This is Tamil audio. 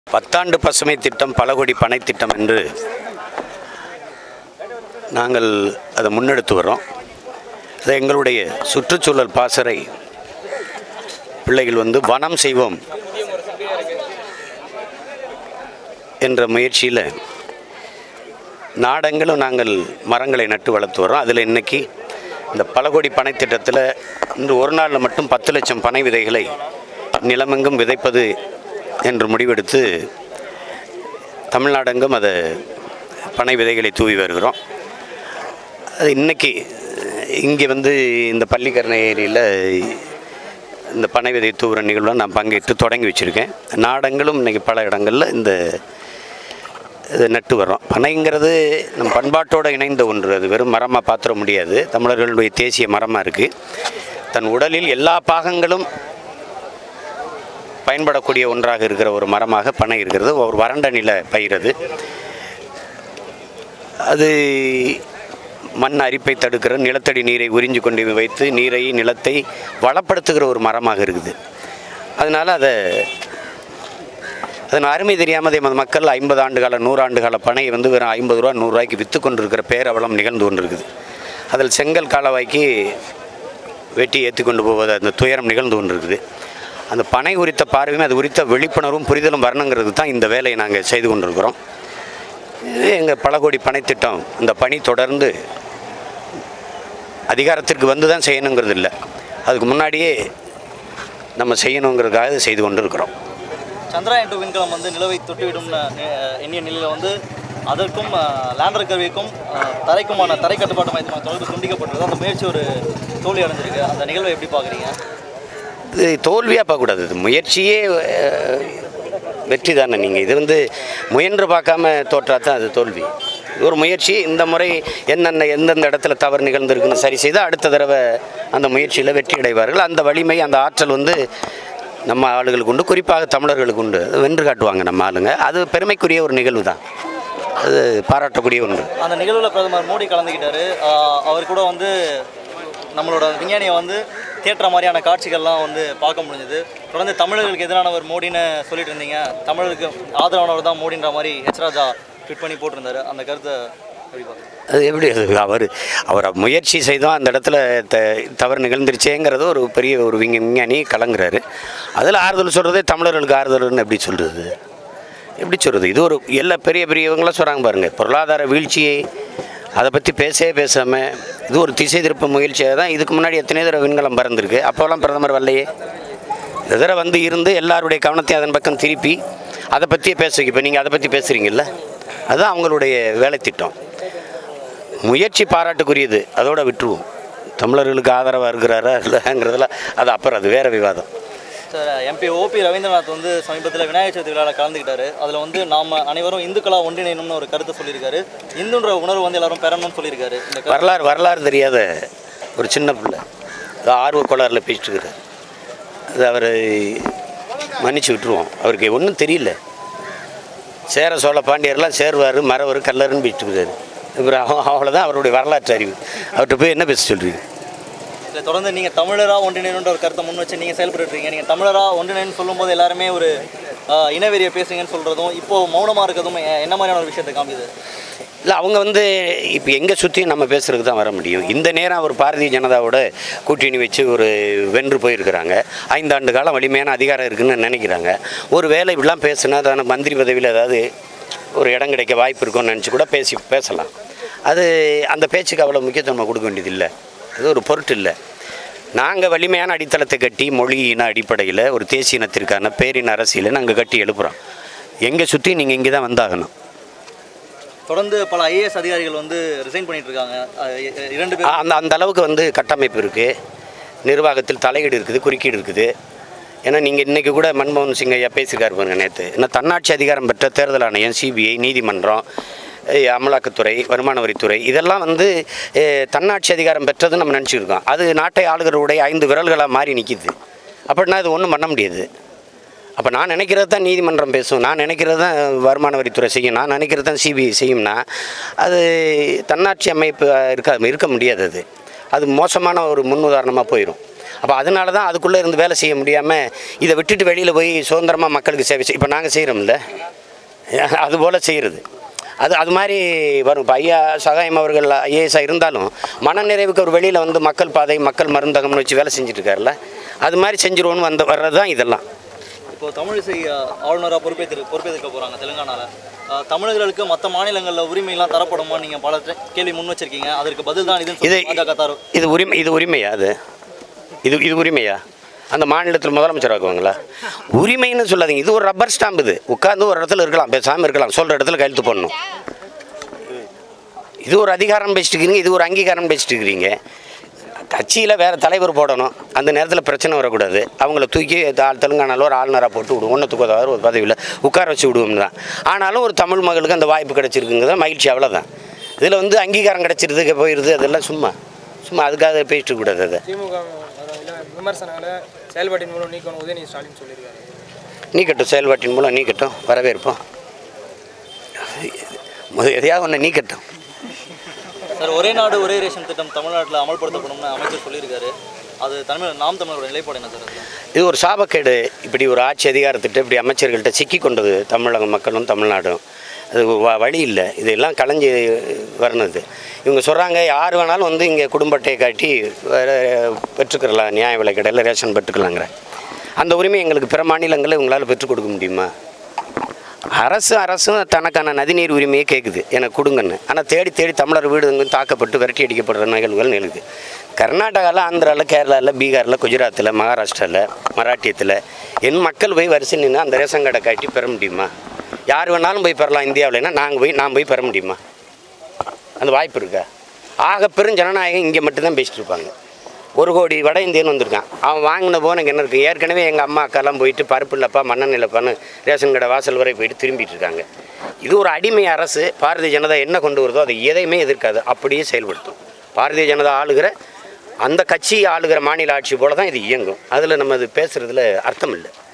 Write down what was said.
பத்தாண்டு பசுமை திட்டம் பல கோடி பனை திட்டம் என்று நாங்கள் அதை முன்னெடுத்து வரோம் அது எங்களுடைய சுற்றுச்சூழல் பாசறை பிள்ளைகள் வந்து வனம் செய்வோம் என்ற முயற்சியில் நாடெங்கிலும் நாங்கள் மரங்களை நட்டு வளர்த்து வரோம் அதில் இன்னைக்கு இந்த பல கோடி பனை திட்டத்தில் இன்று ஒரு நாளில் மட்டும் பத்து லட்சம் பனை விதைகளை நிலமெங்கும் விதைப்பது என்று முடிவெடுத்து தமிழ்நாடெங்கும் அதை பனை விதைகளை தூவி வருகிறோம் அது இன்னைக்கு இங்கே வந்து இந்த பள்ளிக்கரணை ஏரியில் இந்த பனை விதை தூவுற நிகழ்வில் நான் பங்கேற்று தொடங்கி வச்சுருக்கேன் நாடெங்கிலும் இன்றைக்கி பல இடங்களில் இந்த இது நட்டு வர்றோம் பனைங்கிறது நம் பண்பாட்டோடு இணைந்த ஒன்று அது வெறும் மரமாக பாத்திர முடியாது தமிழர்களுடைய தேசிய மரமாக இருக்குது தன் உடலில் எல்லா பாகங்களும் பயன்படக்கூடிய ஒன்றாக இருக்கிற ஒரு மரமாக பனை இருக்கிறது ஒரு வறண்ட நில பயிர் அது அது மண் அரிப்பை தடுக்கிற நிலத்தடி நீரை உறிஞ்சு கொண்டு வைத்து நீரை நிலத்தை வளப்படுத்துகிற ஒரு மரமாக இருக்குது அதனால் அதை அதன் அருமை தெரியாமல் எமது மக்கள் ஐம்பது ஆண்டு கால நூறாண்டு கால பனை வந்து வெறும் ஐம்பது ரூபா நூறுரூவாய்க்கு விற்று கொண்டிருக்கிற பேரவலம் நிகழ்ந்து கொண்டிருக்குது அதில் செங்கல் காலவாய்க்கு வெட்டி ஏற்றி கொண்டு போவது அந்த துயரம் நிகழ்ந்து கொண்டிருக்குது அந்த பனை குறித்த பார்வையும் அது குறித்த விழிப்புணர்வும் புரிதலும் வரணுங்கிறது தான் இந்த வேலையை நாங்கள் செய்து கொண்டிருக்கிறோம் இது எங்கள் பல கோடி பனை திட்டம் இந்த பணி தொடர்ந்து அதிகாரத்திற்கு வந்து தான் செய்யணுங்கிறது இல்லை அதுக்கு முன்னாடியே நம்ம செய்யணுங்கிறதுக்காக இதை செய்து கொண்டு இருக்கிறோம் சந்திராயன் டூ விண்கலம் வந்து நிலவை தொட்டுவிடும் எண்ணிய நிலையில் வந்து அதற்கும் அஹ், லேண்டர் கருவிக்கும் அஹ், தரைக்குமான தரை கட்டுப்பாட்டு மையத்துமான தொடர்பு துண்டிக்கப்பட்டிருக்கு அந்த முயற்சி ஒரு தோல்வி அடைஞ்சிருக்கு அந்த நிகழ்வை எப்படி பார்க்குறீங்க இது தோல்வியாக பார்க்கக்கூடாது இது முயற்சியே அஹ், வெற்றி தானே நீங்கள் இது வந்து முயன்று பார்க்காம தோற்றா தான் அது தோல்வி இது ஒரு முயற்சி இந்த முறை என்னென்ன எந்தெந்த இடத்துல தவறு நிகழ்ந்திருக்குன்னு சரி செய்து அடுத்த தடவை அந்த முயற்சியில் வெற்றி அடைவார்கள் அந்த வலிமை அந்த ஆற்றல் வந்து நம்ம ஆளுகளுக்கு உண்டு குறிப்பாக தமிழர்களுக்கு உண்டு அது வென்று காட்டுவாங்க நம்ம ஆளுங்க அது பெருமைக்குரிய ஒரு நிகழ்வு தான் அது பாராட்டக்கூடிய ஒன்று அந்த நிகழ்வில் பிரதமர் மோடி கலந்துக்கிட்டாரு அஹ், அவர் கூட வந்து நம்மளோட விஞ்ஞானியை வந்து தேட்டுற மாதிரியான காட்சிகள்லாம் வந்து பார்க்க முடிஞ்சது தொடர்ந்து தமிழர்களுக்கு எதிரானவர் மோடின்னு சொல்லிட்டு இருந்தீங்க தமிழருக்கு ஆதரவானவர் தான் மோடின்ற மாதிரி ஹெச் ராஜா ட்வீட் பண்ணி போட்டிருந்தாரு அந்த கருத்தை எப்படி பார்க்குறீங்க அது எப்படி அது அவர் அவர் முயற்சி செய்தோம் அந்த இடத்துல த தவறு நிகழ்ந்துருச்சேங்கிறது ஒரு பெரிய ஒரு விஞ்ஞ விஞ்ஞானி கலங்குறாரு அதில் ஆறுதல் சொல்கிறதே தமிழர்களுக்கு ஆறுதல்னு எப்படி சொல்கிறது எப்படி சொல்கிறது இது ஒரு எல்லா பெரிய பெரியவங்களாம் சொல்கிறாங்க பாருங்கள் பொருளாதார வீழ்ச்சியை அதை பற்றி பேசவே பேசாமல் இது ஒரு திசை திருப்ப முயற்சியாக தான் இதுக்கு முன்னாடி எத்தனை தடவை விண்கலம் பறந்துருக்கு அப்போல்லாம் பிரதமர் வரலையே இந்த தடவை வந்து இருந்து எல்லாருடைய கவனத்தையும் அதன் பக்கம் திருப்பி அதை பற்றியே பேச இப்போ நீங்கள் அதை பற்றி பேசுகிறீங்கல்ல அதுதான் அவங்களுடைய வேலை திட்டம் முயற்சி பாராட்டுக்குரியது அதோட விட்டுருவோம் தமிழர்களுக்கு ஆதரவாக இருக்கிறாரா இல்லைங்கிறதுல அது அப்புறம் அது வேற விவாதம் சார் எம்பி ஓபி ரவீந்திரநாத் வந்து சமீபத்தில் விநாயகர் சதுர்த்தி விழாவில் கலந்துக்கிட்டாரு அதில் வந்து நாம் அனைவரும் இந்துக்களாக ஒன்றிணையணும்னு ஒரு கருத்தை சொல்லியிருக்காரு இந்துன்ற உணர்வு வந்து எல்லாரும் பெறணும்னு சொல்லியிருக்காரு இந்த கருத்து வரலாறு வரலாறு தெரியாத ஒரு சின்ன பிள்ளை அது ஆர்வ கோளாறில் பேசிட்டு இருக்கிறார் அது அவரை மன்னிச்சு விட்டுருவோம் அவருக்கு ஒன்றும் தெரியல சேர சோழ பாண்டியர்லாம் சேர்வார் மறவர் கல்லருன்னு பேசிட்டு இருக்காரு அப்புறம் அவ- அவ்வளோதான் அவருடைய வரலாற்று அறிவு அவர்கிட்ட போய் என்ன பேச சொல்கிறீங்க இதில் தொடர்ந்து நீங்கள் தமிழராக ஒன்றிணையணுன்ற ஒரு கருத்தை முன் வச்சு நீங்கள் செயல்பட்டுருக்கீங்க நீங்கள் தமிழராக ஒன்றிணைன்னு சொல்லும்போது எல்லாருமே ஒரு ஆஹ், இனவெறியை பேசுங்கன்னு சொல்கிறதும் இப்போது மௌனமாக இருக்கிறதும் எ- என்ன மாதிரியான ஒரு விஷயத்தை காமிக்குது இல்லை அவங்க வந்து இப்போ எங்கே சுற்றியும் நம்ம பேசுறதுக்கு தான் வர முடியும் இந்த நேரம் அவர் பாரதிய ஜனதாவோட கூட்டணி வச்சு ஒரு வென்று போயிருக்கிறாங்க ஐந்தாண்டு காலம் வலிமையான அதிகாரம் இருக்குன்னு நினைக்கிறாங்க ஒரு வேலை இப்படிலாம் பேசுனா தானே மந்திரி பதவியில் ஏதாவது ஒரு இடம் கிடைக்க வாய்ப்பு இருக்கும்னு நினச்சி கூட பேசி பேசலாம் அது அந்த பேச்சுக்கு அவ்வளோ முக்கியத்துவம் கொடுக்க வேண்டியதில்லை அது ஒரு பொருட்டு இல்லை நாங்கள் வலிமையான அடித்தளத்தை கட்டி மொழி இன அடிப்படையில் ஒரு தேசிய இனத்திற்கான பேரின அரசியலை நாங்கள் கட்டி எழுப்புகிறோம் எங்கே சுற்றி நீங்கள் இங்கே தான் வந்தாகணும் தொடர்ந்து பல ஐஏஎஸ் அதிகாரிகள் வந்து ரிசைன் பண்ணிட்டு இருக்காங்க அஹ், இ- இரண்டு பேர் ஆ, அந்த அந்த அளவுக்கு வந்து கட்டமைப்பு இருக்குது நிர்வாகத்தில் தலையீடு இருக்குது குறுக்கீடு இருக்குது ஏன்னா நீங்கள் இன்றைக்கி கூட மன்மோகன் சிங் ஐயா பேசியிருக்காரு பாருங்க நேற்று இன்னும் தன்னாட்சி அதிகாரம் பெற்ற தேர்தல் ஆணையம் சிபிஐ நீதிமன்றம் eh, அமலாக்கத்துறை வருமான வரித்துறை இதெல்லாம் வந்து eh, தன்னாட்சி அதிகாரம் பெற்றதுன்னு நம்ம நினச்சிருக்கோம் அது நாட்டை ஆளுகிறவுடைய ஐந்து விரல்களாக மாறி நிற்கிது அப்படின்னா இது ஒன்றும் பண்ண முடியாது அப்போ நான் நினைக்கிறது தான் நீதிமன்றம் பேசும் நான் நினைக்கிறது தான் வருமான வரித்துறை செய்யும் நான் நினைக்கிறது தான் சிபிஐ செய்யும்னா அது தன்னாட்சி அமைப்பு இருக்க இருக்க முடியாது அது அது மோசமான ஒரு முன்னுதாரணமாக போயிடும் அப்போ அதனால தான் அதுக்குள்ளே இருந்து வேலை செய்ய முடியாமல் இதை விட்டுட்டு வெளியில் போய் சுதந்திரமாக மக்களுக்கு சேவை செய் இப்போ நாங்கள் செய்கிறோம்ல அதுபோல் செய்கிறது அது அது மாதிரி வரும் இப்போ ஐயா சகாயம் அவர்கள் ஐஏஎஸ்ஸாக இருந்தாலும் மனநிறைவுக்கு அவர் வெளியில் வந்து மக்கள் பாதை மக்கள் மருந்தகம்னு வச்சு வேலை செஞ்சுட்டு இருக்காருல்ல அது மாதிரி செஞ்சிருவோன்னு வந்து வர்றது தான் இதெல்லாம் இப்போ தமிழிசை ஆளுநராக பொறுப்பேற்று பொறுப்பேற்க போகிறாங்க தெலுங்கானாவில் தமிழர்களுக்கு மற்ற மாநிலங்களில் உரிமையெல்லாம் தரப்படுமா நீங்கள் பல ட- கேள்வி முன் வச்சிருக்கீங்க அதற்கு பதில் தான் இதுன்னு இது சொல்லி பாஜக தரும் இது உரிமை இது உரிமையா அது இது இது உரிமையா அந்த மாநிலத்தில் முதலமைச்சர் ஆக்குவாங்களா உரிமைன்னு சொல்லாதீங்க இது ஒரு ரப்பர் ஸ்டாம்ப் இது உட்காந்து ஒரு இடத்துல இருக்கலாம் பேசாமல் இருக்கலாம் சொல்கிற இடத்துல கையெழுத்து போடணும் இது ஒரு அதிகாரம் பேசிட்டு இருக்கிறீங்க இது ஒரு அங்கீகாரம் பேசிட்டு இருக்கிறீங்க கட்சியில் வேறு தலைவர் போடணும் அந்த நேரத்தில் பிரச்சனை வரக்கூடாது அவங்கள தூக்கி தா- தெலுங்கானால ஒரு ஆளுநராக போட்டு விடுவோம் ஒன்று தூக்கதாவது ஒரு பதவியில் உட்கார வச்சு விடுவோம் தான் ஆனாலும் ஒரு தமிழ் மகளுக்கு அந்த வாய்ப்பு கிடைச்சிருக்குங்கிறத மகிழ்ச்சி அவ்வளோதான் இதில் வந்து அங்கீகாரம் கிடைச்சிருது போயிடுது அதெல்லாம் சும்மா சும்மா அதுக்காக பேசிட்டு கூடாது அதை திமுக வர இல்ல விமர்சனங்களை செயல்பாட்டின் மூலம் நீக்கணும் உதயநிதி ஸ்டாலின் சொல்லியிருக்காரு நீக்கட்டும் செயல்பாட்டின் மூலம் நீக்கட்டும் வரவேற்போம் முத- எதையாவது ஒன்று நீக்கட்டும் சார் ஒரே நாடு ஒரே ரேஷன் திட்டம் தமிழ்நாட்டில் அமல்படுத்தப்படும்னு அமைச்சர் சொல்லியிருக்காரு அது தமிழ் நாம் தமிழரோட நிலைப்பாடு என்ன சார் அதுல? இது ஒரு சாபக்கேடு இப்படி ஒரு ஆட்சி அதிகாரத்திட்ட இப்படி அமைச்சர்கள்ட்ட சிக்கி கொண்டது தமிழக மக்களும் தமிழ்நாடும் அது வ- வழி இல்லை இதெல்லாம் களைஞ்சி வரணுது இவங்க சொல்கிறாங்க யார் வேணாலும் வந்து இங்கே குடும்ப அட்டையை காட்டி வேற பெற்றுக்கிறலாம் நியாய விலை கடையில் ரேஷன் பெற்றுக்கலாங்கிற அந்த உரிமை எங்களுக்கு பிற மாநிலங்களில் இவங்களால் பெற்றுக் கொடுக்க முடியுமா அரசு அரசும் தனக்கான நதிநீர் உரிமையை கேட்குது எனக்கு கொடுங்கன்னு ஆனால் தேடி தேடி தமிழர் வீடுங்க தாக்கப்பட்டு விரட்டி அடிக்கப்படுற நிகழ்வுகள் நிகழுது கர்நாடகாவில் ஆந்திராவில் கேரளாவில் பீகாரில் குஜராத்தில் மகாராஷ்டிராவில் மராட்டியத்தில் என் மக்கள் போய் வரிசை நின்று அந்த ரேஷன் கடை காட்டி பெற முடியுமா யார் வேணாலும் போய் பெறலாம் இந்தியாவில்னா நாங்கள் போய் நான் போய் பெற முடியுமா அந்த வாய்ப்பு இருக்கா ஆக பெரும் ஜனநாயகம் இங்கே மட்டும்தான் பேசிட்டு இருப்பாங்க ஒரு கோடி வட இந்தியன் வந்திருக்கான் அவன் வாங்கின போன எனக்கு என்ன இருக்குது ஏற்கனவே எங்கள் அம்மா அக்காலாம் போயிட்டு பருப்பு இல்லைப்பா மண்ணெண்ணெய் இல்லைப்பான்னு ரேஷன் கடை வாசல் வரை போயிட்டு திரும்பிட்டு இருக்காங்க இது ஒரு அடிமை அரசு பாரதிய ஜனதா என்ன கொண்டு வருதோ அதை எதையுமே எதிர்க்காது அப்படியே செயல்படுத்தும் பாரதிய ஜனதா ஆளுகிற அந்த கட்சி ஆளுகிற மாநில ஆட்சி போல தான் இது இயங்கும் அதில் நம்ம இது பேசுகிறதுல அர்த்தம் இல்லை